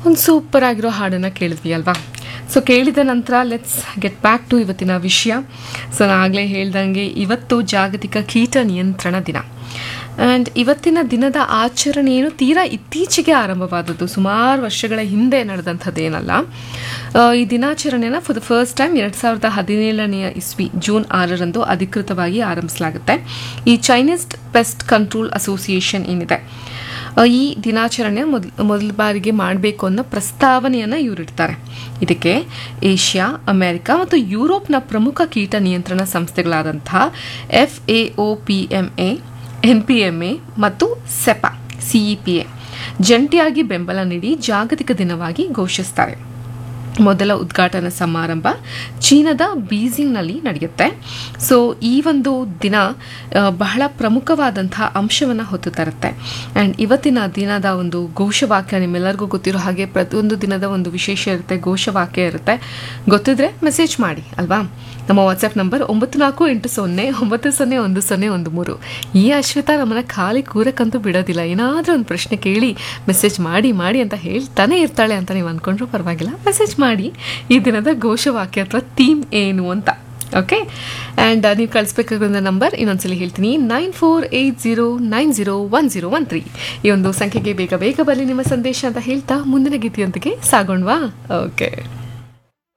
ಒಂದು ಸೂಪರ್ ಆಗಿರೋ ಹಾಡನ್ನು ಕೇಳಿದ್ವಿ ಅಲ್ವಾ ಸೊ ಕೇಳಿದ ನಂತರ ಲೆಟ್ಸ್ ಗೆಟ್ ಬ್ಯಾಕ್ ಟು ಇವತ್ತಿನ ವಿಷಯ ಸೊ ನಾನು ಆಗಲೇ ಹೇಳ್ದಂಗೆ ಇವತ್ತು ಜಾಗತಿಕ ಕೀಟ ನಿಯಂತ್ರಣ ದಿನ ಆ್ಯಂಡ್ ಇವತ್ತಿನ ದಿನದ ಆಚರಣೆ ಏನು ತೀರಾ ಇತ್ತೀಚೆಗೆ ಆರಂಭವಾದದ್ದು ಸುಮಾರು ವರ್ಷಗಳ ಹಿಂದೆ ನಡೆದಂಥದ್ದೇನಲ್ಲ ಆ, ಈ ದಿನಾಚರಣೆನ ಫಾರ್ ದ ಫಸ್ಟ್ ಟೈಮ್ ಎರಡು ಸಾವಿರದ ಹದಿನೇಳನೆಯ ಇಸ್ವಿ ಜೂನ್ ಆರರಂದು ಅಧಿಕೃತವಾಗಿ ಆರಂಭಿಸಲಾಗುತ್ತೆ ಈ ಚೈನೀಸ್ ಪೆಸ್ಟ್ ಕಂಟ್ರೋಲ್ ಅಸೋಸಿಯೇಷನ್ ಏನಿದೆ ಆ, ಈ ದಿನಾಚರಣೆ ಮೊದಲ ಮೊದಲ ಬಾರಿಗೆ ಮಾಡಬೇಕು ಅನ್ನೋ ಪ್ರಸ್ತಾವನೆಯನ್ನು ಇವರಿಡ್ತಾರೆ ಇದಕ್ಕೆ ಏಷ್ಯಾ ಅಮೆರಿಕ ಮತ್ತು ಯುರೋಪ್ನ ಪ್ರಮುಖ ಕೀಟ ನಿಯಂತ್ರಣ ಸಂಸ್ಥೆಗಳಾದಂತಹ F A O P M A N P M A ಮತ್ತು ಸೆಪಾ ಸಿಇ ಎ ಜಂಟಿಯಾಗಿ ಬೆಂಬಲ ನೀಡಿ ಜಾಗತಿಕ ದಿನವಾಗಿ ಘೋಷಿಸ್ತಾರೆ ಮೊದಲ ಉದ್ಘಾಟನಾ ಸಮಾರಂಭ ಚೀನಾದ ಬೀಜಿಂಗ್ನಲ್ಲಿ ನಡೆಯುತ್ತೆ ಸೊ ಈ ಒಂದು ದಿನ ಆ, ಬಹಳ ಪ್ರಮುಖವಾದಂತಹ ಅಂಶವನ್ನು ಹೊತ್ತು ತರುತ್ತೆ ಆ್ಯಂಡ್ ಇವತ್ತಿನ ದಿನದ ಒಂದು ಘೋಷವಾಕ್ಯ ನಿಮ್ಮೆಲ್ಲರಿಗೂ ಗೊತ್ತಿರೋ ಹಾಗೆ ಪ್ರತಿಯೊಂದು ದಿನದ ಒಂದು ವಿಶೇಷ ಇರುತ್ತೆ ಘೋಷವಾಕ್ಯ ಇರುತ್ತೆ ಗೊತ್ತಿದ್ರೆ ಮೆಸೇಜ್ ಮಾಡಿ ಅಲ್ವಾ ನಮ್ಮ ವಾಟ್ಸಪ್ ನಂಬರ್ ಒಂಬತ್ತು ನಾಲ್ಕು ಎಂಟು ಸೊನ್ನೆ ಒಂಬತ್ತು ಸೊನ್ನೆ ಒಂದು ಸೊನ್ನೆ ಒಂದು ಮೂರು ಈ ಅಶ್ವಿತಾ ನಮ್ಮನ್ನ ಖಾಲಿ ಕೂರಕ್ಕಂತೂ ಬಿಡೋದಿಲ್ಲ ಏನಾದರೂ ಒಂದು ಪ್ರಶ್ನೆ ಕೇಳಿ ಮೆಸೇಜ್ ಮಾಡಿ ಮಾಡಿ ಅಂತ ಹೇಳ್ತಾನೆ ಇರ್ತಾಳೆ ಅಂತ ನೀವು ಅಂದ್ಕೊಂಡ್ರೂ ಪರವಾಗಿಲ್ಲ ಮೆಸೇಜ್ ಮಾಡಿ ಈ ದಿನದ ಘೋಷವಾಕ್ಯ ಅಥವಾ ಥೀಮ್ ಏನು ಅಂತ ಓಕೆ ಆ್ಯಂಡ್ ನೀವು ಕಳಿಸ್ಬೇಕಾಗಿರೋ ನಂಬರ್ ಇನ್ನೊಂದ್ಸಲಿ ಹೇಳ್ತೀನಿ nine four eight zero nine zero one zero one three ಈ ಒಂದು ಸಂಖ್ಯೆಗೆ ಬೇಗ ಬೇಗ ಬರಲಿ ನಿಮ್ಮ ಸಂದೇಶ ಅಂತ ಹೇಳ್ತಾ ಮುಂದಿನ ಗೀತೆಯೊಂದಿಗೆ ಸಾಗೋಣವಾ ಓಕೆ